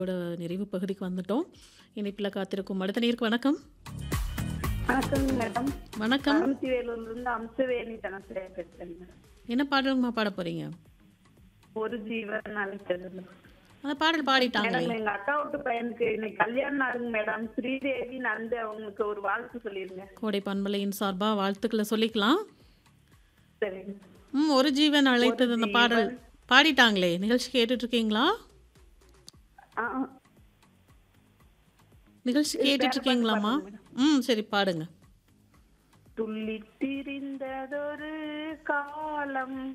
ஓட நிறைவு பகுதிக்கு வந்துட்டோம். இணைப்பில காத்திருக்கும் அடுத்த நேயருக்கு வணக்கம். வணக்கங்க மேடம். வணக்கம். பரமசிவேலூர்லேருந்து அம்சவேணி தனசுரே பேசுறேங்க மேடம். என்ன பாடல்மா பாட போறீங்க? ஒரு ஜீவன் அழைத்தது அந்த பாடல் பாடிட்டாங்களே. மேடம் எங்க அக்கா வீட்டு பையனுக்கு இன்னைக்கு கல்யாணம் நாளுங்க மேடம் ஸ்ரீதேவி நந்து அவங்களுக்கு ஒரு வாழ்த்து சொல்லிருங்க கோடை பண்பலையின் சார்பா வாழ்த்துக்களை சொல்லிக்கலாம். சரிங்க ம் ஒரு ஜீவன் அழைத்தது அந்த பாடல் ஜீவன். பாடிட்டாங்களே. நிகழ்ச்சி கேட்டுட்டு இருக்கீங்களா? ஆ, நிகழ்ச்சி வேற கேட்டுட்டு பாட்டு இருக்கீங்களாம்மா? பாடுங்க ம் சரி பாடுங்க. துள்ளித் திரிந்ததொரு காலம்